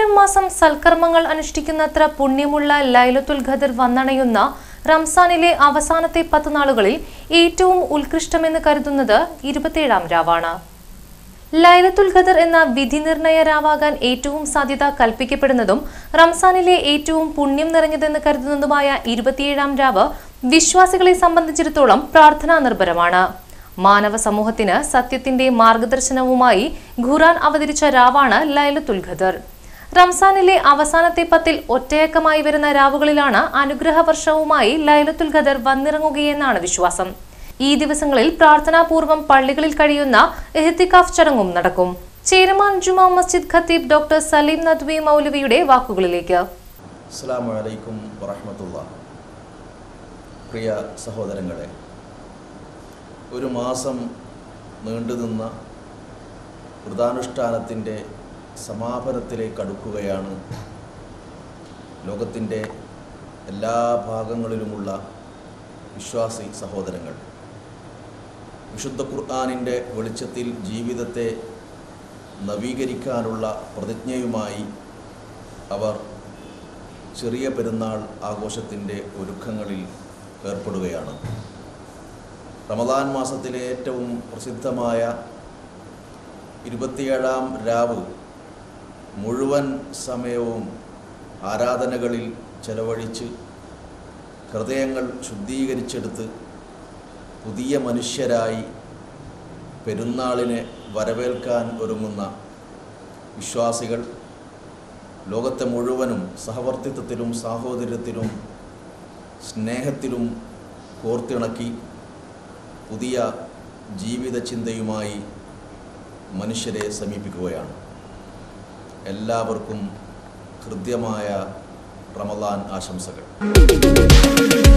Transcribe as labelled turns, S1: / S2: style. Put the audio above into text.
S1: ഏതാനും മാസം സൽക്കർമ്മങ്ങൾ അനുഷ്ഠിക്കുന്നത്ര പുണ്യമുള്ള ലൈലത്തുൽ ഖദർ വന്നണയുന്ന റംസാനിലെ അവസാനത്തെ പത്ത് നാളുകളിൽ ഏറ്റവും ഉത്കൃഷ്ടമെന്ന് കരുതുന്നത് ഇരുപത്തിയേഴാം രാവാണ് ലൈലത്തുൽ ഖദർ എന്ന വിധി നിർണയ രാവാകാൻ ഏറ്റവും സാധ്യത കൽപ്പിക്കപ്പെടുന്നതും റംസാനിലെ ഏറ്റവും പുണ്യം നിറഞ്ഞതെന്ന് കരുതുന്നതുമായ ഇരുപത്തിയേഴാം രാവ് വിശ്വാസികളെ സംബന്ധിച്ചിടത്തോളം പ്രാർത്ഥനാ നിർഭരമാണ് മാനവ സമൂഹത്തിന് സത്യത്തിന്റെ മാർഗദർശനവുമായി ഖുറാൻ അവതരിച്ച രാവാണ് ലൈലത്തുൽ ഖദർ റംസാനിലെ അവസാനത്തെ പത്തിൽ ഒറ്റയക്കമായി വരുന്ന രാവുകളിലാണ് അനുഗ്രഹ വർഷവുമായി ലൈലത്തുൽ ഖദർ വന്നിറങ്ങുകയെന്നാണ് വിശ്വാസം ഈ ദിവസങ്ങളിൽ പ്രാർത്ഥനാപൂർവ്വം പള്ളികളിൽ കഴിയുന്ന എഹ്തിക്കാഫ് ചടങ്ങും നടക്കും ചേരമാൻ ജുമാ മസ്ജിദ് ഖത്തീബ് ഡോക്ടർ സലീം നദ്വി മൗലവിയുടെ വാക്കുകളിലേക്ക്
S2: അസ്സാം വലൈക്കും വറഹമത്തുള്ള പ്രിയ സഹോദരങ്ങളെ ഒരു മാസം നീണ്ടുനിന്ന വ്രതാനുഷ്ഠാനത്തിൻ്റെ സമാപനത്തിലേക്ക് അടുക്കുകയാണ് ലോകത്തിൻ്റെ എല്ലാ ഭാഗങ്ങളിലുമുള്ള വിശ്വാസി സഹോദരങ്ങൾ വിശുദ്ധ ഖുർആാനിൻ്റെ വെളിച്ചത്തിൽ ജീവിതത്തെ നവീകരിക്കാനുള്ള പ്രതിജ്ഞയുമായി അവർ ചെറിയ പെരുന്നാൾ ആഘോഷത്തിൻ്റെ ഒരുക്കങ്ങളിൽ ഏർപ്പെടുകയാണ് റമദാൻ മാസത്തിലെ ഏറ്റവും പ്രസിദ്ധമായ ഇരുപത്തിയേഴാം രാവ് മുഴുവൻ സമയവും ആരാധനകളിൽ ചെലവഴിച്ച് ഹൃദയങ്ങൾ ശുദ്ധീകരിച്ചെടുത്ത് പുതിയ മനുഷ്യരായി പെരുന്നാളിനെ വരവേൽക്കാൻ ഒരുങ്ങുന്ന വിശ്വാസികൾ ലോകത്തെ മുഴുവനും സഹവർത്തിത്വത്തിലും സാഹോദര്യത്തിലും സ്നേഹത്തിലും കോർത്തിണക്കി പുതിയ ജീവിത ചിന്തയുമായി മനുഷ്യരെ സമീപിക്കുകയാണ് എല്ലാവർക്കും ഹൃദ്യമായ റമദാൻ ആശംസകൾ